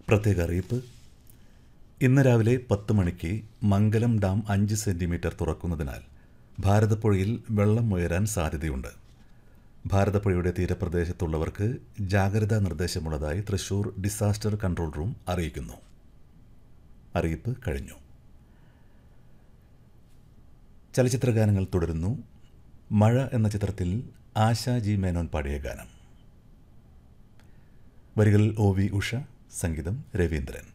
പ്രത്യേക അറിയിപ്പ് ഇന്ന് രാവിലെ പത്ത് മണിക്ക് മംഗലം ഡാം അഞ്ച് സെൻറ്റിമീറ്റർ തുറക്കുന്നതിനാൽ ഭാരതപ്പുഴയിൽ വെള്ളം ഉയരാൻ സാധ്യതയുണ്ട് ഭാരതപ്പുഴയുടെ തീരപ്രദേശത്തുള്ളവർക്ക് ജാഗ്രതാ നിർദ്ദേശമുള്ളതായി തൃശൂർ ഡിസാസ്റ്റർ കൺട്രോൾ റൂം അറിയിക്കുന്നു അറിയിപ്പ് കഴിഞ്ഞു ചലച്ചിത്ര ഗാനങ്ങൾ തുടരുന്നു മഴ എന്ന ചിത്രത്തിൽ ആശാ ജി മേനോൻ പാടിയ ഗാനം വരികൾ ഒ വി ഉഷ സംഗീതം രവീന്ദ്രൻ